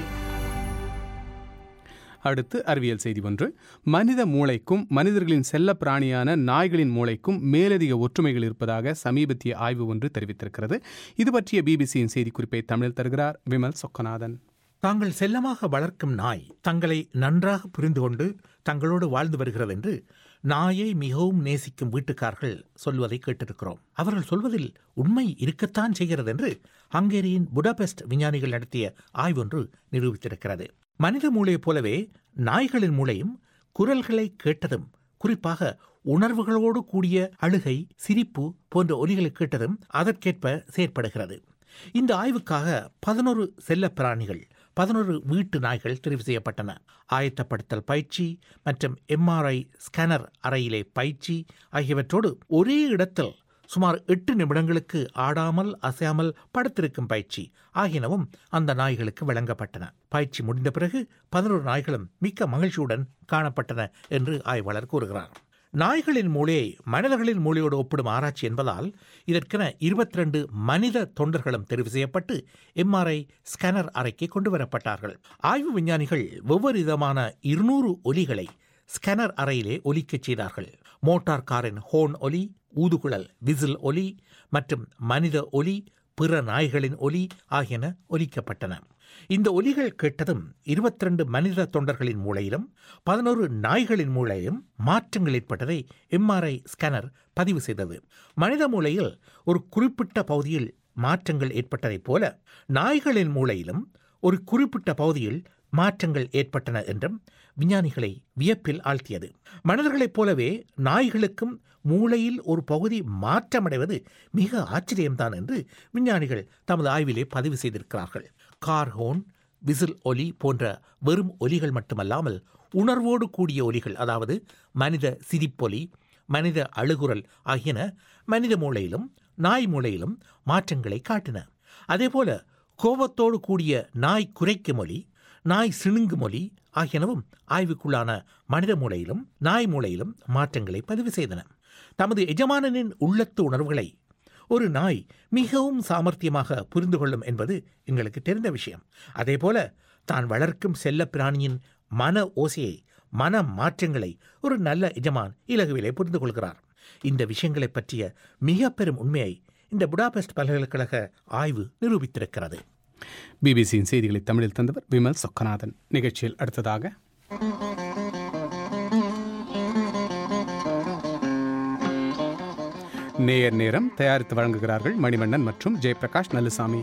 அடுத்து அறிவியல் செய்தி ஒன்று மனித மூளைக்கும் மனிதர்களின் செல்ல பிராணியான நாய்களின் மூளைக்கும் மேலதிக ஒற்றுமைகள் இருப்பதாக சமீபத்திய ஆய்வு ஒன்று தெரிவித்திருக்கிறது இது பற்றிய பிபிசியின் செய்திக்குறிப்பை தமிழில் தருகிறார் விமல் சொக்கநாதன் தாங்கள் செல்லமாக வளர்க்கும் நாய் தங்களை நன்றாக புரிந்து கொண்டு தங்களோடு வாழ்ந்து வருகிறது என்று நாயை மிகவும் நேசிக்கும் வீட்டுக்காரர்கள் சொல்வதை கேட்டிருக்கிறோம் அவர்கள் சொல்வதில் உண்மை இருக்கத்தான் செய்கிறது என்று ஹங்கேரியின் புடாபெஸ்ட் விஞ்ஞானிகள் நடத்திய ஆய்வொன்று நிரூபித்திருக்கிறது மனித மூளையைப் போலவே நாய்களின் மூளையும் குரல்களை கேட்டதும் குறிப்பாக உணர்வுகளோடு கூடிய அழுகை சிரிப்பு போன்ற ஒலிகளை கேட்டதும் அதற்கேற்ப செயற்படுகிறது இந்த ஆய்வுக்காக பதினோரு செல்லப் பிராணிகள் பதினோரு வீட்டு நாய்கள் தெரிவு செய்யப்பட்டன ஆயத்தப்படுத்தல் பயிற்சி மற்றும் எம்ஆர்ஐ ஸ்கேனர் அறையிலே பயிற்சி ஆகியவற்றோடு ஒரே இடத்தில் சுமார் எட்டு நிமிடங்களுக்கு ஆடாமல் அசையாமல் படுத்திருக்கும் பயிற்சி ஆகியனவும் அந்த நாய்களுக்கு வழங்கப்பட்டன பயிற்சி முடிந்த பிறகு பதினோரு நாய்களும் மிக்க மகிழ்ச்சியுடன் காணப்பட்டன என்று ஆய்வாளர் கூறுகிறார் நாய்களின் மூளையை மனிதர்களின் மூளையோடு ஒப்பிடும் ஆராய்ச்சி என்பதால் இதற்கென இருபத்தி ரெண்டு மனித தொண்டர்களும் தெரிவு செய்யப்பட்டு எம்ஆர்ஐ ஸ்கேனர் அறைக்கு கொண்டு வரப்பட்டார்கள் ஆய்வு விஞ்ஞானிகள் ஒவ்வொரு விதமான இருநூறு ஒலிகளை ஸ்கேனர் அறையிலே ஒலிக்கச் செய்தார்கள் மோட்டார் காரின் ஹோன் ஒலி ஊதுகுழல் விசில் ஒலி மற்றும் மனித ஒலி பிற நாய்களின் ஒலி ஆகியன ஒலிக்கப்பட்டன இந்த ஒலிகள் கேட்டதும் 22 மனித தொண்டர்களின் மூளையிலும் பதினோரு நாய்களின் மூளையிலும் மாற்றங்கள் ஏற்பட்டதை எம்ஆர்ஐ ஸ்கேனர் பதிவு செய்தது மனித மூளையில் ஒரு குறிப்பிட்ட பகுதியில் மாற்றங்கள் ஏற்பட்டதைப் போல நாய்களின் மூளையிலும் ஒரு குறிப்பிட்ட பகுதியில் மாற்றங்கள் ஏற்பட்டன என்றும் விஞ்ஞானிகளை வியப்பில் ஆழ்த்தியது மனிதர்களைப் போலவே நாய்களுக்கும் மூளையில் ஒரு பகுதி மாற்றமடைவது மிக ஆச்சரியம்தான் என்று விஞ்ஞானிகள் தமது ஆய்விலே பதிவு செய்திருக்கிறார்கள் கார் ஹோன் விசில் ஒலி போன்ற வெறும் ஒலிகள் மட்டுமல்லாமல் உணர்வோடு கூடிய ஒலிகள் அதாவது மனித சிரிப்பொலி மனித அழுகுரல் ஆகியன மனித மூளையிலும் நாய் மூளையிலும் மாற்றங்களை காட்டின அதேபோல கோபத்தோடு கூடிய நாய் குறைக்கும் ஒலி நாய் சிணுங்கும் ஒலி ஆகியனவும் ஆய்வுக்குள்ளான மனித மூளையிலும் நாய் மூளையிலும் மாற்றங்களை பதிவு செய்தன தமது எஜமானனின் உள்ளத்து உணர்வுகளை ஒரு நாய் மிகவும் சாமர்த்தியமாக புரிந்து கொள்ளும் என்பது எங்களுக்கு தெரிந்த விஷயம் அதேபோல தான் வளர்க்கும் செல்லப் பிராணியின் மன ஓசையை மன மாற்றங்களை ஒரு நல்ல எஜமான் இலகுவிலே புரிந்து கொள்கிறார் இந்த விஷயங்களைப் பற்றிய மிக பெரும் உண்மையை இந்த புடாபெஸ்ட் பல்கலைக்கழக ஆய்வு நிரூபித்திருக்கிறது பிபிசியின் செய்திகளை தமிழில் தந்தவர் விமல் சொக்கநாதன் நிகழ்ச்சியில் அடுத்ததாக நேயர் நேரம் தயாரித்து வழங்குகிறார்கள் மணிவண்ணன் மற்றும் ஜெயபிரகாஷ் நல்லுசாமி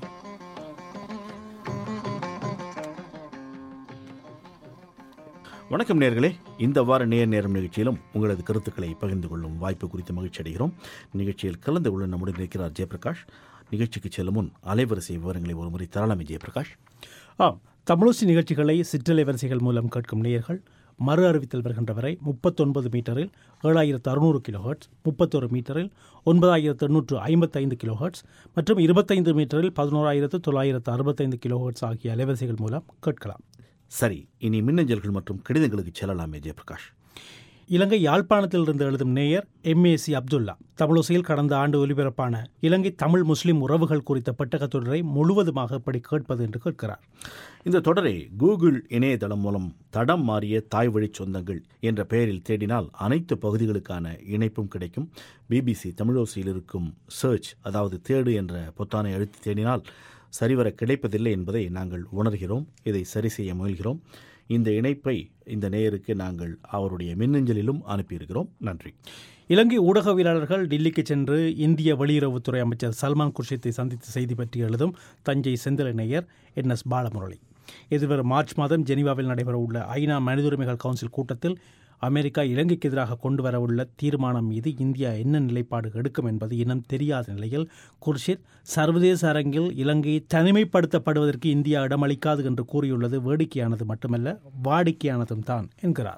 வணக்கம் நேர்களே இந்த வார நேர் நேரம் நிகழ்ச்சியிலும் உங்களது கருத்துக்களை பகிர்ந்து கொள்ளும் வாய்ப்பு குறித்து மகிழ்ச்சி அடைகிறோம் நிகழ்ச்சியில் கலந்து கொள்ள நம்முடன் இருக்கிறார் ஜெயபிரகாஷ் நிகழ்ச்சிக்கு செல்லும் முன் அலைவரிசை விவரங்களை ஒருமுறை தரலாமே ஜெயபிரகாஷ் ஆம் தமிழோசி நிகழ்ச்சிகளை சிற்றலை வரிசைகள் மூலம் கேட்கும் நேயர்கள் மறு அறிவித்தல் வருகின்ற வரை முப்பத்தொன்பது மீட்டரில் ஏழாயிரத்து அறுநூறு கிலோஹர்ட்ஸ் முப்பத்தொரு மீட்டரில் ஒன்பதாயிரத்து எண்ணூற்று ஐம்பத்தைந்து கிலோஹர்ட்ஸ் மற்றும் இருபத்தைந்து மீட்டரில் பதினோராயிரத்து தொள்ளாயிரத்து அறுபத்தைந்து கிலோஹர்ட்ஸ் ஆகிய அலைவரிசைகள் மூலம் கேட்கலாம் சரி இனி மின்னஞ்சல்கள் மற்றும் கடிதங்களுக்கு செல்லலாமே ஜெயபிரகாஷ் இலங்கை யாழ்ப்பாணத்திலிருந்து எழுதும் நேயர் எம்ஏசி அப்துல்லா தமிழோசையில் கடந்த ஆண்டு ஒலிபரப்பான இலங்கை தமிழ் முஸ்லிம் உறவுகள் குறித்த பெட்டகத் தொடரை முழுவதுமாக எப்படி கேட்பது என்று கேட்கிறார் இந்த தொடரை கூகுள் இணையதளம் மூலம் தடம் மாறிய தாய் வழி சொந்தங்கள் என்ற பெயரில் தேடினால் அனைத்து பகுதிகளுக்கான இணைப்பும் கிடைக்கும் பிபிசி தமிழோசையில் இருக்கும் சர்ச் அதாவது தேடு என்ற பொத்தானை அழுத்தி தேடினால் சரிவர கிடைப்பதில்லை என்பதை நாங்கள் உணர்கிறோம் இதை சரி செய்ய முயல்கிறோம் இந்த இணைப்பை இந்த நேயருக்கு நாங்கள் அவருடைய மின்னஞ்சலிலும் அனுப்பியிருக்கிறோம் நன்றி இலங்கை ஊடகவியலாளர்கள் டில்லிக்கு சென்று இந்திய வெளியுறவுத்துறை அமைச்சர் சல்மான் குர்ஷித்தை சந்தித்த செய்தி பற்றி எழுதும் தஞ்சை செந்தில நேயர் என் எஸ் பாலமுரளி எதிர்வரும் மார்ச் மாதம் ஜெனீவாவில் நடைபெறவுள்ள ஐநா மனித உரிமைகள் கவுன்சில் கூட்டத்தில் அமெரிக்கா இலங்கைக்கு எதிராக கொண்டு வரவுள்ள தீர்மானம் மீது இந்தியா என்ன நிலைப்பாடு எடுக்கும் என்பது இன்னும் தெரியாத நிலையில் குர்ஷித் சர்வதேச அரங்கில் இலங்கை தனிமைப்படுத்தப்படுவதற்கு இந்தியா இடமளிக்காது என்று கூறியுள்ளது வேடிக்கையானது மட்டுமல்ல வாடிக்கையானதும் தான் என்கிறார்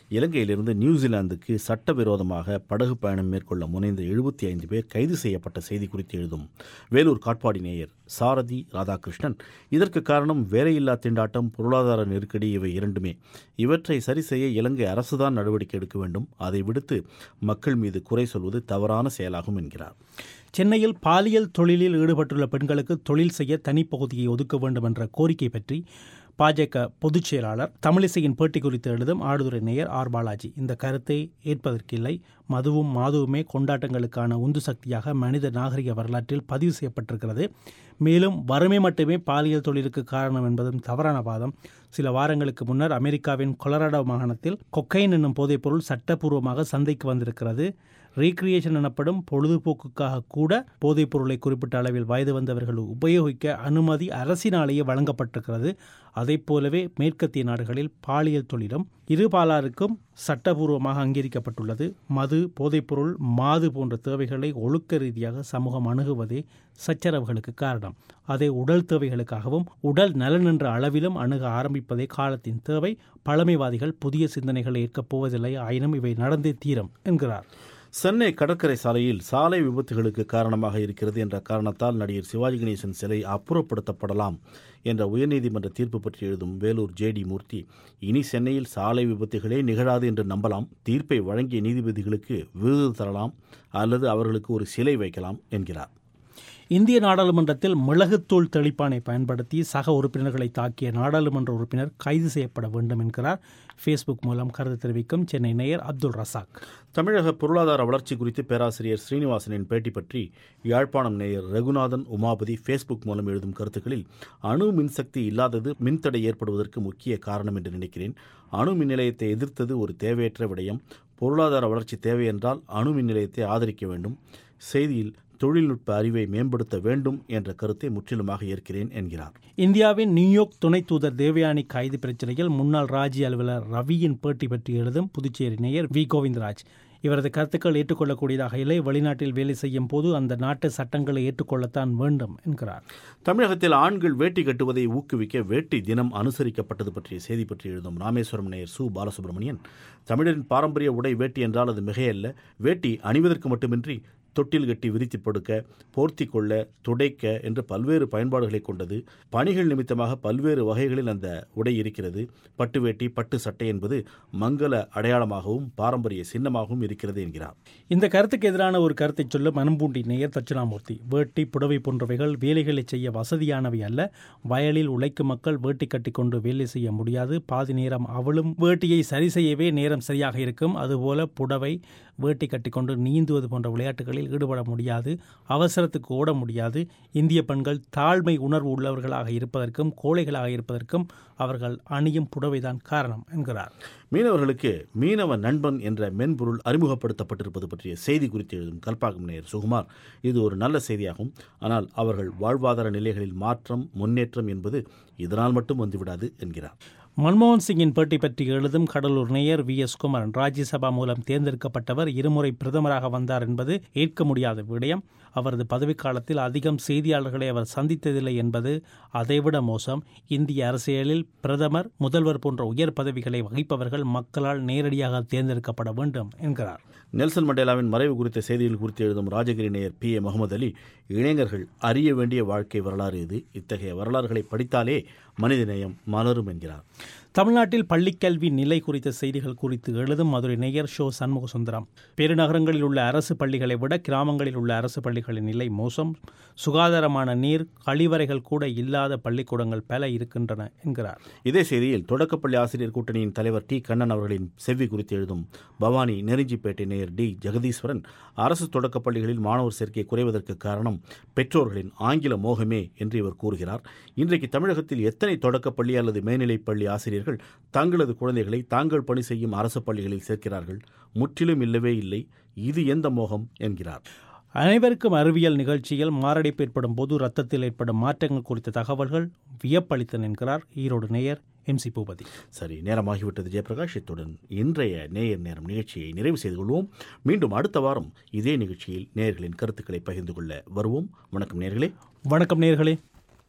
இலங்கையிலிருந்து நியூசிலாந்துக்கு சட்டவிரோதமாக படகு பயணம் மேற்கொள்ள முனைந்த எழுபத்தி ஐந்து பேர் கைது செய்யப்பட்ட செய்தி குறித்து எழுதும் வேலூர் காட்பாடி நேயர் சாரதி ராதாகிருஷ்ணன் இதற்கு காரணம் வேலையில்லா திண்டாட்டம் பொருளாதார நெருக்கடி இவை இரண்டுமே இவற்றை சரி செய்ய இலங்கை அரசுதான் நடவடிக்கை எடுக்க வேண்டும் அதை விடுத்து மக்கள் மீது குறை சொல்வது தவறான செயலாகும் என்கிறார் சென்னையில் பாலியல் தொழிலில் ஈடுபட்டுள்ள பெண்களுக்கு தொழில் செய்ய தனிப்பகுதியை ஒதுக்க வேண்டும் என்ற கோரிக்கை பற்றி பாஜக பொதுச் செயலாளர் தமிழிசையின் பேட்டி குறித்து எழுதும் ஆடுதுறை நேயர் ஆர் பாலாஜி இந்த கருத்தை ஏற்பதற்கில்லை மதுவும் மாதுவுமே கொண்டாட்டங்களுக்கான உந்து சக்தியாக மனித நாகரிக வரலாற்றில் பதிவு செய்யப்பட்டிருக்கிறது மேலும் வறுமை மட்டுமே பாலியல் தொழிலுக்கு காரணம் என்பதும் தவறான வாதம் சில வாரங்களுக்கு முன்னர் அமெரிக்காவின் கொலராடோ மாகாணத்தில் கொக்கைன் என்னும் போதைப்பொருள் சட்டப்பூர்வமாக சந்தைக்கு வந்திருக்கிறது ரீக்ரியேஷன் எனப்படும் பொழுதுபோக்குக்காக கூட போதைப் பொருளை குறிப்பிட்ட அளவில் வயது வந்தவர்கள் உபயோகிக்க அனுமதி அரசினாலேயே வழங்கப்பட்டிருக்கிறது அதைப் போலவே மேற்கத்திய நாடுகளில் பாலியல் தொழிலும் இருபாலாருக்கும் சட்டபூர்வமாக அங்கீகரிக்கப்பட்டுள்ளது மது போதைப்பொருள் மாது போன்ற தேவைகளை ஒழுக்க ரீதியாக சமூகம் அணுகுவதே சச்சரவுகளுக்கு காரணம் அதை உடல் தேவைகளுக்காகவும் உடல் நலன் என்ற அளவிலும் அணுக ஆரம்பிப்பதே காலத்தின் தேவை பழமைவாதிகள் புதிய சிந்தனைகளை ஏற்கப் போவதில்லை ஆயினும் இவை நடந்தே தீரும் என்கிறார் சென்னை கடற்கரை சாலையில் சாலை விபத்துகளுக்கு காரணமாக இருக்கிறது என்ற காரணத்தால் நடிகர் சிவாஜி கணேசன் சிலை அப்புறப்படுத்தப்படலாம் என்ற உயர்நீதிமன்ற தீர்ப்பு பற்றி எழுதும் வேலூர் ஜேடி மூர்த்தி இனி சென்னையில் சாலை விபத்துகளே நிகழாது என்று நம்பலாம் தீர்ப்பை வழங்கிய நீதிபதிகளுக்கு விருது தரலாம் அல்லது அவர்களுக்கு ஒரு சிலை வைக்கலாம் என்கிறார் இந்திய நாடாளுமன்றத்தில் மிளகுத்தூள் தெளிப்பானை பயன்படுத்தி சக உறுப்பினர்களை தாக்கிய நாடாளுமன்ற உறுப்பினர் கைது செய்யப்பட வேண்டும் என்கிறார் ஃபேஸ்புக் மூலம் கருத்து தெரிவிக்கும் சென்னை நேயர் அப்துல் ரசாக் தமிழக பொருளாதார வளர்ச்சி குறித்து பேராசிரியர் ஸ்ரீனிவாசனின் பேட்டி பற்றி யாழ்ப்பாணம் நேயர் ரகுநாதன் உமாபதி ஃபேஸ்புக் மூலம் எழுதும் கருத்துக்களில் அணு மின்சக்தி இல்லாதது மின்தடை ஏற்படுவதற்கு முக்கிய காரணம் என்று நினைக்கிறேன் அணு மின் நிலையத்தை எதிர்த்தது ஒரு தேவையற்ற விடயம் பொருளாதார வளர்ச்சி தேவை என்றால் அணு மின் நிலையத்தை ஆதரிக்க வேண்டும் செய்தியில் தொழில்நுட்ப அறிவை மேம்படுத்த வேண்டும் என்ற கருத்தை முற்றிலுமாக ஏற்கிறேன் என்கிறார் இந்தியாவின் நியூயார்க் துணை தூதர் தேவயானி கைது பிரச்சனையில் முன்னாள் ராஜ்ய அலுவலர் ரவியின் பேட்டி பற்றி எழுதும் புதுச்சேரி நேயர் வி கோவிந்தராஜ் இவரது கருத்துக்கள் ஏற்றுக்கொள்ளக்கூடியதாக இல்லை வெளிநாட்டில் வேலை செய்யும் போது அந்த நாட்டு சட்டங்களை ஏற்றுக்கொள்ளத்தான் வேண்டும் என்கிறார் தமிழகத்தில் ஆண்கள் வேட்டி கட்டுவதை ஊக்குவிக்க வேட்டி தினம் அனுசரிக்கப்பட்டது பற்றிய செய்தி பற்றி எழுதும் ராமேஸ்வரம் நேயர் சு பாலசுப்ரமணியன் தமிழரின் பாரம்பரிய உடை வேட்டி என்றால் அது மிகையல்ல வேட்டி அணிவதற்கு மட்டுமின்றி தொட்டில் கட்டி விரித்து படுக்க போர்த்தி கொள்ள துடைக்க என்று பல்வேறு பயன்பாடுகளை கொண்டது பணிகள் நிமித்தமாக பல்வேறு வகைகளில் அந்த உடை இருக்கிறது பட்டு வேட்டி பட்டு சட்டை என்பது மங்கள அடையாளமாகவும் பாரம்பரிய சின்னமாகவும் இருக்கிறது என்கிறார் இந்த கருத்துக்கு எதிரான ஒரு கருத்தை சொல்ல மனம்பூண்டி நேயர் தட்சிணாமூர்த்தி வேட்டி புடவை போன்றவைகள் வேலைகளை செய்ய வசதியானவை அல்ல வயலில் உழைக்கும் மக்கள் வேட்டி கட்டிக்கொண்டு வேலை செய்ய முடியாது பாதி நேரம் அவளும் வேட்டியை சரி செய்யவே நேரம் சரியாக இருக்கும் அதுபோல புடவை வேட்டி கட்டிக்கொண்டு நீந்துவது போன்ற விளையாட்டுகளில் ஈடுபட முடியாது அவசரத்துக்கு ஓட முடியாது இந்திய பெண்கள் தாழ்மை உணர்வு உள்ளவர்களாக இருப்பதற்கும் கோழைகளாக இருப்பதற்கும் அவர்கள் அணியும் புடவைதான் காரணம் என்கிறார் மீனவர்களுக்கு மீனவ நண்பன் என்ற மென்பொருள் அறிமுகப்படுத்தப்பட்டிருப்பது பற்றிய செய்தி குறித்து எழுதும் கல்பாக்கம் நேயர் சுகுமார் இது ஒரு நல்ல செய்தியாகும் ஆனால் அவர்கள் வாழ்வாதார நிலைகளில் மாற்றம் முன்னேற்றம் என்பது இதனால் மட்டும் வந்துவிடாது என்கிறார் மன்மோகன் சிங்கின் பேட்டி பற்றி எழுதும் கடலூர் நேயர் வி எஸ் குமரன் ராஜ்யசபா மூலம் தேர்ந்தெடுக்கப்பட்டவர் இருமுறை பிரதமராக வந்தார் என்பது ஏற்க முடியாத விடயம் அவரது பதவிக்காலத்தில் அதிகம் செய்தியாளர்களை அவர் சந்தித்ததில்லை என்பது அதைவிட மோசம் இந்திய அரசியலில் பிரதமர் முதல்வர் போன்ற உயர் பதவிகளை வகிப்பவர்கள் மக்களால் நேரடியாக தேர்ந்தெடுக்கப்பட வேண்டும் என்கிறார் நெல்சன் மண்டேலாவின் மறைவு குறித்த செய்திகள் குறித்து எழுதும் ராஜகிரி நேயர் பி ஏ முகமது அலி இளைஞர்கள் அறிய வேண்டிய வாழ்க்கை வரலாறு இது இத்தகைய வரலாறுகளை படித்தாலே மனிதநேயம் மலரும் என்கிறார் தமிழ்நாட்டில் பள்ளிக்கல்வி நிலை குறித்த செய்திகள் குறித்து எழுதும் மதுரை நேயர் ஷோ சண்முக சுந்தரம் பெருநகரங்களில் உள்ள அரசு பள்ளிகளை விட கிராமங்களில் உள்ள அரசு பள்ளிகளின் நிலை மோசம் சுகாதாரமான நீர் கழிவறைகள் கூட இல்லாத பள்ளிக்கூடங்கள் பல இருக்கின்றன என்கிறார் இதே செய்தியில் தொடக்கப்பள்ளி ஆசிரியர் கூட்டணியின் தலைவர் டி கண்ணன் அவர்களின் செவ்வி குறித்து எழுதும் பவானி நெருஞ்சிப்பேட்டை நேயர் டி ஜெகதீஸ்வரன் அரசு தொடக்கப் பள்ளிகளில் மாணவர் சேர்க்கை குறைவதற்கு காரணம் பெற்றோர்களின் ஆங்கில மோகமே என்று இவர் கூறுகிறார் இன்றைக்கு தமிழகத்தில் எத்தனை தொடக்கப்பள்ளி அல்லது மேல்நிலைப் பள்ளி ஆசிரியர்கள் தங்களது குழந்தைகளை தாங்கள் பணி செய்யும் அரசு பள்ளிகளில் சேர்க்கிறார்கள் முற்றிலும் இல்லவே இல்லை இது எந்த மோகம் என்கிறார் அனைவருக்கும் அறிவியல் நிகழ்ச்சியில் மாரடைப்பு ஏற்படும் போது ரத்தத்தில் ஏற்படும் மாற்றங்கள் குறித்த தகவல்கள் வியப்பளித்தன் என்கிறார் ஈரோடு நேயர் எம் சி பூபதி சரி நேரமாகிவிட்டது ஜெயபிரகாஷ் இத்துடன் இன்றைய நேயர் நேரம் நிகழ்ச்சியை நிறைவு செய்து கொள்வோம் மீண்டும் அடுத்த வாரம் இதே நிகழ்ச்சியில் நேயர்களின் கருத்துக்களை பகிர்ந்து கொள்ள வருவோம் வணக்கம் நேயர்களே வணக்கம் நேர்களே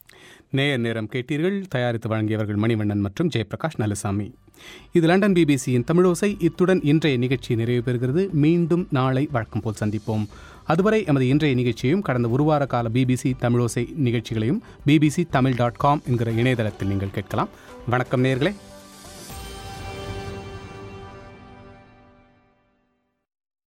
நேயர் நேரம் கேட்டீர்கள் தயாரித்து வழங்கியவர்கள் மணிவண்ணன் மற்றும் ஜெயபிரகாஷ் நலசாமி இது லண்டன் பிபிசியின் தமிழோசை இத்துடன் இன்றைய நிகழ்ச்சி நிறைவு பெறுகிறது மீண்டும் நாளை வழக்கம் போல் சந்திப்போம் அதுவரை எமது இன்றைய நிகழ்ச்சியையும் கடந்த ஒரு வார கால பிபிசி தமிழோசை நிகழ்ச்சிகளையும் பிபிசி தமிழ் டாட் காம் என்கிற இணையதளத்தில் நீங்கள் கேட்கலாம் வணக்கம் நேயர்களே